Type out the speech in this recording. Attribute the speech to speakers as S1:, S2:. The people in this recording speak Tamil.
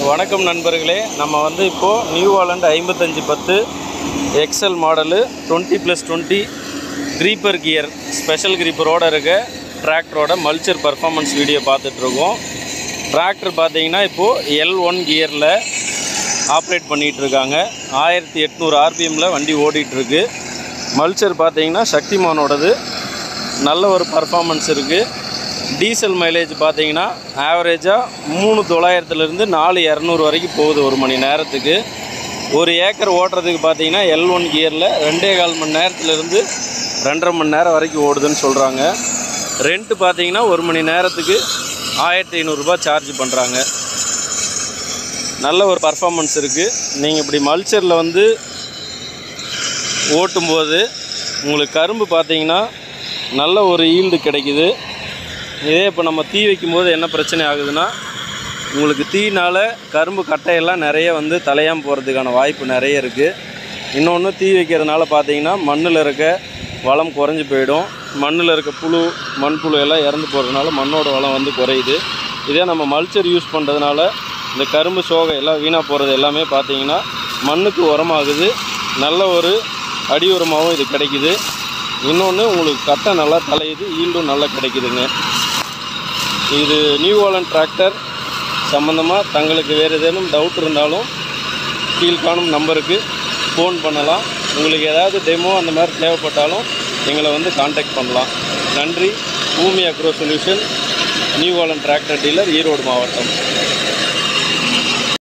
S1: வணக்கம் நண்பர்களே நம்ம வந்து இப்போது நியூ ஹாலண்ட் ஐம்பத்தஞ்சு பத்து excel model twenty plus twenty creeper gear special க்ரீப்பரோட இருக்க டிராக்டரோட மல்ச்சர் பர்ஃபார்மன்ஸ் வீடியோ பார்த்துட்ருக்கோம் டிராக்டர் பார்த்தீங்கன்னா இப்போது எல் ஒன் கியரில் ஆப்ரேட் பண்ணிகிட்டு இருக்காங்க ஆயிரத்தி எட்நூறு ஆர்பிஎம்மில் வண்டி ஓடிட்டுருக்கு மல்ச்சர் பார்த்தீங்கன்னா சக்திமானோடது நல்ல ஒரு பர்ஃபார்மன்ஸ் இருக்குது டீசல் மைலேஜ் பார்த்தீங்கன்னா ஆவரேஜாக மூணு தொள்ளாயிரத்துலேருந்து நாலு இரநூறு வரைக்கும் போகுது ஒரு மணி நேரத்துக்கு ஒரு ஏக்கர் ஓட்டுறதுக்கு பார்த்தீங்கன்னா எல் ஒன் கியரில் ரெண்டே கால் மணி நேரத்துலேருந்து ரெண்டரை மணி நேரம் வரைக்கும் ஓடுதுன்னு சொல்கிறாங்க ரெண்ட்டு பார்த்தீங்கன்னா ஒரு மணி நேரத்துக்கு ஆயிரத்தி ஐநூறுரூபா சார்ஜ் பண்ணுறாங்க நல்ல ஒரு பர்ஃபார்மன்ஸ் இருக்குது நீங்கள் இப்படி மல்ச்சரில் வந்து ஓட்டும்போது உங்களுக்கு கரும்பு பார்த்தீங்கன்னா நல்ல ஒரு ஈல்டு கிடைக்குது இதே இப்போ நம்ம தீ வைக்கும்போது என்ன பிரச்சனை ஆகுதுன்னா உங்களுக்கு தீனால் கரும்பு கட்டையெல்லாம் நிறைய வந்து தலையாமல் போகிறதுக்கான வாய்ப்பு நிறைய இருக்குது இன்னொன்று தீ வைக்கிறதுனால பார்த்தீங்கன்னா மண்ணில் இருக்க வளம் குறைஞ்சி போயிடும் மண்ணில் இருக்க புழு மண்புழு எல்லாம் இறந்து போகிறதுனால மண்ணோட வளம் வந்து குறையுது இதே நம்ம மல்ச்சர் யூஸ் பண்ணுறதுனால இந்த கரும்பு சோகை எல்லாம் வீணாக போகிறது எல்லாமே பார்த்தீங்கன்னா மண்ணுக்கு உரமாகுது நல்ல ஒரு அடி உரமாகவும் இது கிடைக்குது இன்னொன்று உங்களுக்கு கட்டை நல்லா தலையுது ஈல்டும் நல்லா கிடைக்குதுங்க இது நியூ ஹாலண்ட் டிராக்டர் சம்மந்தமாக தங்களுக்கு வேறு ஏதேனும் டவுட் இருந்தாலும் கீழ்காணும் நம்பருக்கு ஃபோன் பண்ணலாம் உங்களுக்கு ஏதாவது டெமோ அந்த மாதிரி தேவைப்பட்டாலும் எங்களை வந்து காண்டாக்ட் பண்ணலாம் நன்றி Bhoomi agro solution New Holland tractor dealer Erode மாவட்டம்